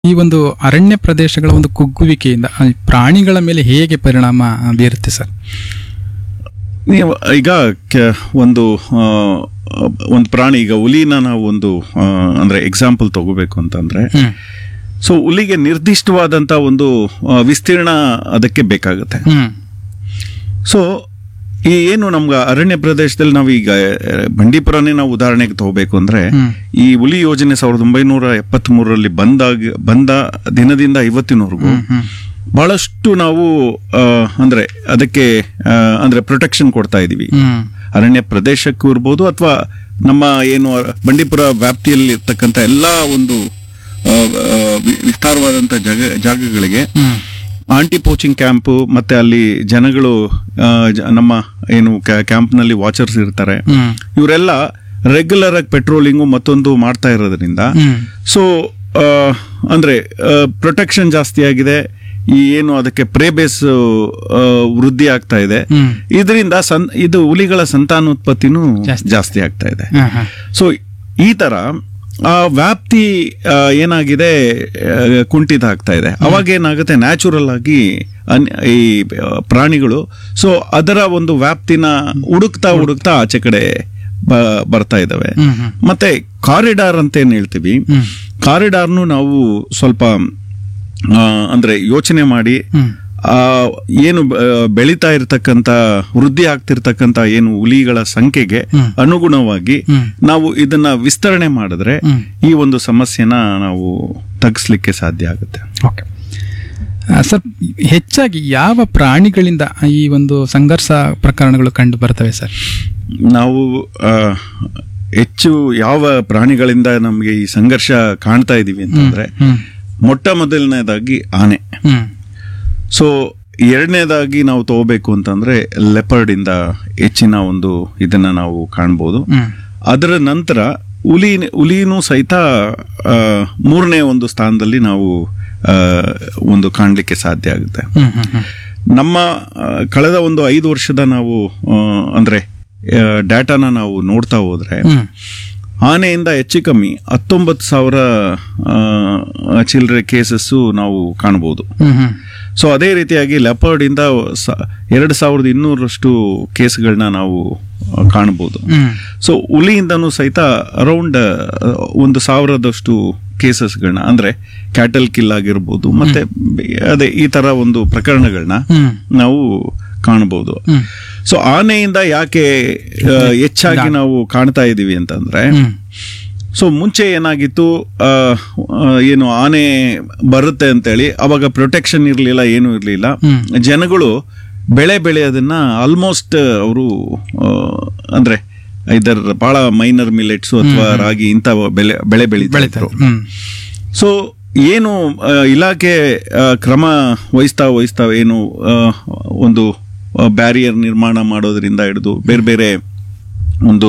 ಈ ಒಂದು ಅರಣ್ಯ ಪ್ರದೇಶಗಳ ಒಂದು ಕುಗ್ಗುವಿಕೆಯಿಂದ ಆ, ಪ್ರಾಣಿಗಳ ಮೇಲೆ ಹೇಗೆ ಪರಿಣಾಮ ಬೀರುತ್ತೆ ಸರ್ ನೀವು ಈಗ ಕೆ- ಒಂದು ಆ, ಒಂದು ಪ್ರಾಣಿ ಈಗ ಹುಲಿನ ನಾವು ಒಂದು ಆ, ಅಂದ್ರೆ ಎಕ್ಸಾಂಪಲ್ ತಗೋಬೇಕು ಅಂತಂದ್ರೆ ಹ್ಮ್ ಸೊ ಹುಲಿಗೆ ನಿರ್ದಿಷ್ಟವಾದಂತ ಒಂದು ಆ, ವಿಸ್ತೀರ್ಣ ಅದಕ್ಕೆ ಬೇಕಾಗುತ್ತೆ ಹ್ಮ್ ಸೊ ಈ ಏನು ನಮ್ಗೆ ಅರಣ್ಯ ಪ್ರದೇಶದಲ್ಲಿ ನಾವು ಈಗ ಆ, ಬಂಡೀಪುರನೇ ನಾವು ಉದಾಹರಣೆಗೆ ತಗೋಬೇಕು ಅಂದ್ರೆ ಹ್ಮ್. ಈ ಹುಲಿ ಯೋಜನೆ ಸಾವಿರದ ಒಂಬೈನೂರ ಎಪ್ಪತ್ತ್ ಮೂರರಲ್ಲಿ ಬಂದಾಗ ಬಂದ ದಿನದಿಂದ ಇವತ್ತಿನವರೆಗೂ ಹ್ಮ್ ಹ್ಮ್ ಬಹಳಷ್ಟು ನಾವು ಆ, ಅಂದ್ರೆ ಅದಕ್ಕೆ ಆ, ಅಂದ್ರೆ ಪ್ರೊಟೆಕ್ಷನ್ ಕೊಡ್ತಾ ಇದೀವಿ ಹ್ಮ್ ಅರಣ್ಯ ಪ್ರದೇಶಕ್ಕೂ ಇರ್ಬೋದು ಅಥವಾ ನಮ್ಮ ಏನು ಬಂಡೀಪುರ ವ್ಯಾಪ್ತಿಯಲ್ಲಿ ಇರ್ತಕ್ಕಂಥ ಎಲ್ಲಾ ಒಂದು ಆ, ಆ, ವಿ- ವಿಸ್ತಾರವಾದಂಥ ಜಾಗ ಜಾಗಗಳಿಗೆ ಹ್ಮ್ ಆಂಟಿ ಪೋಚಿಂಗ್ ಕ್ಯಾಂಪ್ ಮತ್ತೆ ಅಲ್ಲಿ ಜನಗಳು ಆ, ಜ- ನಮ್ಮ ಏನು ಕ್ಯಾಂಪ್ನಲ್ಲಿ ವಾಚರ್ಸ್ ಇರ್ತಾರೆ ಹ್ಮ್ ಇವರೆಲ್ಲ ರೆಗ್ಯುಲರ್ ಆಗಿ ಪೆಟ್ರೋಲಿಂಗು ಮತ್ತೊಂದು ಮಾಡ್ತಾ ಇರೋದ್ರಿಂದ ಹ್ಮ್ ಸೊ ಅಂದ್ರೆ ಪ್ರೊಟೆಕ್ಷನ್ ಜಾಸ್ತಿ ಆಗಿದೆ ಈ ಏನು ಅದಕ್ಕೆ ಪ್ರೇ ಬೇಸ್ ವೃದ್ಧಿ ಆಗ್ತಾ ಇದೆ ಹ್ಮ್ ಇದರಿಂದ ಸನ್ ಇದು ಹುಲಿಗಳ ಸಂತಾನೋತ್ಪತ್ತಿನೂ ಜಾಸ್ತಿ. ಜಾಸ್ತಿ ಆಗ್ತಾ ಇದೆ ಹಾ, ಹಾ. ಸೊ ಈ ತರ ಆ ವ್ಯಾಪ್ತಿ ಆ, ಏನಾಗಿದೆ ಆ, ಕುಂಠಿತ ಆಗ್ತಾ ಇದೆ ಅವಾಗ ಏನಾಗುತ್ತೆ ನ್ಯಾಚುರಲ್ ಆಗಿ ಅನ್- ಈ ಆ, ಪ್ರಾಣಿಗಳು ಸೊ ಅದರ ಒಂದು ವ್ಯಾಪ್ತಿನ ಹುಡುಕ್ತಾ ಹುಡುಕ್ತಾ ಆಚೆ ಕಡೆ ಬ- ಬರ್ತಾ ಇದಾವೆ ಹ್ಮ್ ಹ್ಮ್ ಮತ್ತೆ ಕಾರಿಡಾರ್ ಅಂತ ಏನ್ ಹೇಳ್ತೀವಿ ಹ್ಮ್ ಕಾರಿಡಾರ್ನು ನಾವು ಸ್ವಲ್ಪ ಆ, ಅಂದ್ರೆ ಯೋಚನೆ ಮಾಡಿ ಹ್ಮ್ ಆ ಏನು ಬ- ಬೆಳೀತಾ ಇರತಕ್ಕಂತ ವೃದ್ಧಿ ಆಗ್ತಿರ್ತಕ್ಕಂತ ಏನು ಹುಲಿಗಳ ಸಂಖ್ಯೆಗೆ ಹ್ಮ್. ಅನುಗುಣವಾಗಿ ಹ್ಮ್. ನಾವು ಇದನ್ನ ವಿಸ್ತರಣೆ ಮಾಡಿದ್ರೆ ಹ್ಮ್. ಈ ಒಂದು ಸಮಸ್ಯೆನ ನಾವು ತಗ್ಸ್ಲಿಕ್ಕೆ ಸಾಧ್ಯ ಆಗುತ್ತೆ ಓಕೆ ಆ, ಸರ್ ಹೆಚ್ಚಾಗಿ ಯಾವ ಪ್ರಾಣಿಗಳಿಂದ ಈ ಒಂದು ಸಂಘರ್ಷ ಪ್ರಕರಣಗಳು ಕಂಡು ಬರ್ತವೆ ಸರ್ ನಾವು ಆ, ಹೆಚ್ಚು ಯಾವ ಪ್ರಾಣಿಗಳಿಂದ ನಮಗೆ ಈ ಸಂಘರ್ಷ ಕಾಣ್ತಾ ಇದೀವಿ ಅಂತಂದ್ರೆ ಹ್ಮ್ ಮೊಟ್ಟ ಮೊದಲನೇದಾಗಿ ಆನೆ ಹ್ಮ್ ಸೊ ಎರಡನೇದಾಗಿ ನಾವು ತಗೋಬೇಕು ಅಂತಂದ್ರೆ ಲೆಪರ್ಡ್ ಇಂದ ಹೆಚ್ಚಿನ ಒಂದು ಇದನ್ನ ನಾವು ಕಾಣ್ಬೋದು ಹ್ಮ್ ಅದರ ನಂತರ ಹುಲಿ ಹುಲಿನೂ ಸಹಿತ ಆ, ಮೂರನೇ ಒಂದು ಸ್ಥಾನದಲ್ಲಿ ನಾವು ಆ, ಒಂದು ಕಾಣಲಿಕ್ಕೆ ಸಾಧ್ಯ ಆಗುತ್ತೆ ಹ್ಮ್ ಹ್ಮ್ ಹ್ಮ್ ನಮ್ಮ ಆ, ಕಳೆದ ಒಂದು ಐದು ವರ್ಷದ ನಾವು ಆ, ಅಂದ್ರೆ ಡಾಟಾನ ನಾವು ನೋಡ್ತಾ ಹೋದ್ರೆ ಹ್ಮ್ ಆನೆಯಿಂದ ಹೆಚ್ಚು ಕಮ್ಮಿ ಹತ್ತೊಂಬತ್ತು ಸಾವಿರ ಆ, ಚಿಲ್ಲರೆ ಕೇಸಸ್ಸು ನಾವು ಕಾಣಬಹುದು ಹ್ಮ್ ಹ್ಮ್ ಸೊ ಅದೇ ರೀತಿಯಾಗಿ ಲೆಪರ್ಡ್ ಇಂದ ಸ- ಎರಡು ಸಾವಿರದ ಇನ್ನೂರಷ್ಟು ಕೇಸ್ಗಳನ್ನ ನಾವು ಆ, ಕಾಣಬಹುದು ಹ್ಮ್ ಸೊ ಹುಲಿಯಿಂದನೂ ಸಹಿತ ಅರೌಂಡ್ ಒಂದು ಸಾವಿರದಷ್ಟು ಕೇಸಸ್ಗಳನ್ನ ಅಂದ್ರೆ ಕ್ಯಾಟಲ್ ಕಿಲ್ ಆಗಿರ್ಬೋದು ಮತ್ತೆ ಬೆ- ಅದೇ ಈ ತರ ಒಂದು ಪ್ರಕರಣಗಳನ್ನ ಹ್ಮ್ ನಾವು ಕಾಣಬಹುದು ಹ್ಮ್ ಸೊ ಆನೆಯಿಂದ ಯಾಕೆ ಆ, ಹೆಚ್ಚಾಗಿ ನಾವು ಕಾಣ್ತಾ ಇದೀವಿ ಅಂತಂದ್ರೆ ಹ್ಮ್ ಸೊ ಮುಂಚೆ ಏನಾಗಿತ್ತು ಆ, ಆ, ಏನು ಆನೆ ಬರುತ್ತೆ ಅಂತೇಳಿ ಅವಾಗ ಪ್ರೊಟೆಕ್ಷನ್ ಇರಲಿಲ್ಲ ಏನೂ ಇರಲಿಲ್ಲ ಹ್ಮ್. ಜನಗಳು ಬೆಳೆ ಬೆಳೆಯೋದನ್ನ ಆಲ್ಮೋಸ್ಟ್ ಅವರು ಅಂದ್ರೆ ಇದರ ಬಹಳ ಮೈನರ್ ಮಿಲೆಟ್ಸ್ ಅಥವಾ ರಾಗಿ ಇಂಥ ಬೆಳೆ ಬೆಳೆ ಬೆಳೀತಾ ಬೆಳೀತಾ ಇದ್ರು ಹ್ಮ್ ಸೊ ಏನು ಆ, ಇಲಾಖೆ ಆ, ಕ್ರಮ ವಹಿಸ್ತಾ ವಹಿಸ್ತಾ ಏನು ಆ, ಒಂದು ಬ್ಯಾರಿಯರ್ ನಿರ್ಮಾಣ ಮಾಡೋದ್ರಿಂದ ಹಿಡಿದು ಬೇರೆ ಬೇರೆ ಒಂದು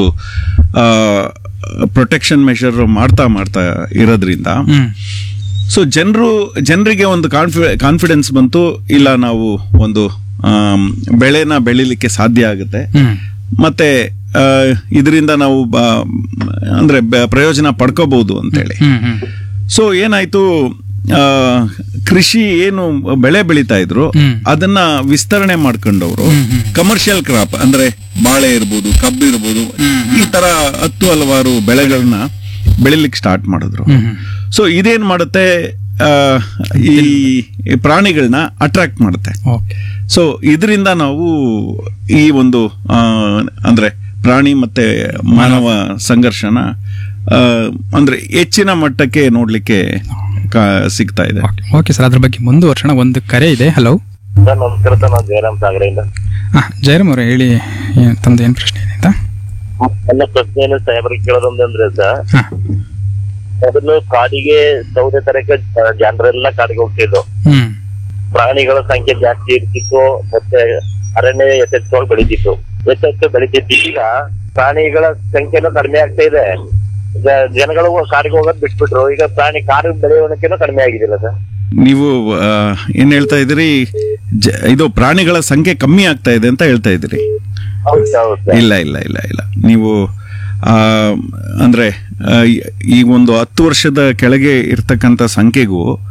ಪ್ರೊಟೆಕ್ಷನ್ ಮೆಷರ್ ಮಾಡ್ತಾ ಮಾಡ್ತಾ ಇರೋದ್ರಿಂದ ಹ್ಮ್ ಸೊ ಜನರು ಜನರಿಗೆ ಒಂದು ಕಾನ್ಫಿ ಕಾನ್ಫಿಡೆನ್ಸ್ ಬಂತು ಇಲ್ಲ ನಾವು ಒಂದು ಆಮ್, ಬೆಳೆನ ಬೆಳಿಲಿಕ್ಕೆ ಸಾಧ್ಯ ಆಗುತ್ತೆ ಹ್ಮ್ ಮತ್ತೆ ಇದರಿಂದ ನಾವು ಬ- ಅಂದ್ರೆ ಬ- ಪ್ರಯೋಜನ ಪಡ್ಕೋಬಹುದು ಅಂತೇಳಿ ಹ್ಮ್ ಹ್ಮ್ ಸೊ ಏನಾಯ್ತು ಆ, ಕೃಷಿ ಏನು ಬೆಳೆ ಬೆಳೀತಾ ಇದ್ರು ಹ್ಮ್. ಅದನ್ನ ವಿಸ್ತರಣೆ ಮಾಡ್ಕೊಂಡವ್ರು ಹ್ಮ್, ಹ್ಮ್. ಕಮರ್ಷಿಯಲ್ ಕ್ರಾಪ್ ಅಂದ್ರೆ ಬಾಳೆ ಇರ್ಬೋದು ಕಬ್ಬು ಇರ್ಬೋದು ಈ ತರ ಹತ್ತು ಹಲವಾರು ಬೆಳೆಗಳನ್ನ ಬೆಳಿಲಿಕ್ಕೆ ಸ್ಟಾರ್ಟ್ ಮಾಡಿದ್ರು ಹ್ಮ್ ಹ್ಮ್ ಸೊ ಇದೇನ್ ಮಾಡುತ್ತೆ ಆ, ಈ ಈ ಪ್ರಾಣಿಗಳನ್ನ ಅಟ್ರಾಕ್ಟ್ ಮಾಡುತ್ತೆ ಓಕೆ ಸೊ ಇದರಿಂದ ನಾವು ಈ ಒಂದು ಆ, ಅಂದ್ರೆ ಪ್ರಾಣಿ ಮತ್ತೆ ಮಾನವ ಸಂಘರ್ಷನ ಆ, ಅಂದ್ರೆ ಹೆಚ್ಚಿನ ಮಟ್ಟಕ್ಕೆ ನೋಡ್ಲಿಕ್ಕೆ ಕಾ- ಸಿಗ್ತಾ ಇದೆ ಓಕೆ ಓಕೆ ಸರ್ ಅದ್ರ ಬಗ್ಗೆ ಮುಂದುವರ್ಸೋಣ ಒಂದು ಕರೆ ಇದೆ ಹಲೋ ಸರ್ ನಮಸ್ಕಾರ ಸರ್ ನಾನು ಜಯರಾಮ್ ಸಾಗರೆಯಿಂದ ಹಾ ಜಯರಾಮ್ ಅವರೇ ಹೇಳಿ ಏನ್- ತಮ್ದು ಏನು ಪ್ರಶ್ನೆ ಇದೆ ಅಂತ ನನ್ನ ಪ್ರಶ್ನೆಯನ್ನು ಸಾಹೇಬರಿಗೆ ಕೇಳೋದೊಂದಂದ್ರೆ ಸರ್ ಹಾ ಮೊದಲು ಕಾಡಿಗೆ ಸೌದೆ ತರಕ್ಕೆ ಜ- ಜನರೆಲ್ಲ ಕಾಡಿಗೆ ಹೋಗ್ತಿದ್ರು ಹ್ಮ್ ಪ್ರಾಣಿಗಳ ಸಂಖ್ಯೆ ಜಾಸ್ತಿ ಇರ್ತಿತ್ತು ಮತ್ತೆ ಅರಣ್ಯ ಯಥೇಚ್ಛವಾಗಿ ಬೆಳಿತಿತ್ತು ಯಥೇಚ್ಛ ಬೆಳಿತಿತ್ತು ಈಗ ಪ್ರಾಣಿಗಳ ಸಂಖ್ಯೆನೂ ಕಡಿಮೆ ಆಗ್ತಾ ಇದೆ ಜ- ಜನಗಳು ಕಾಡಿಗೆ ಹೋಗೋದ್ ಬಿಟ್ಬಿಟ್ರು ಈಗ ಪ್ರಾಣಿ ಕಾಡು ಬೆಳೆಯೋಣಕ್ಕಿಂತ ಕಡಿಮೆ ಆಗಿದಿಲ್ಲ ಸರ್ ನೀವು ಆ, ಏನ್ ಹೇಳ್ತಾ ಇದ್ದೀರಿ ಜ- ಇದು ಪ್ರಾಣಿಗಳ ಸಂಖ್ಯೆ ಕಮ್ಮಿ ಆಗ್ತಾ ಇದೆ ಅಂತ ಹೇಳ್ತಾ ಇದ್ದೀರಿ ಹೌದು ಹೌದು ಸರ್ ಇಲ್ಲ ಇಲ್ಲ ಇಲ್ಲ ಇಲ್ಲ ನೀವು ಆ, ಅಂದ್ರೆ ಆ, ಈ- ಈ ಒಂದು ಹತ್ತು ವರ್ಷದ ಕೆಳಗೆ ಇರ್ತಕ್ಕಂಥ ಸಂಖ್ಯೆಗೂ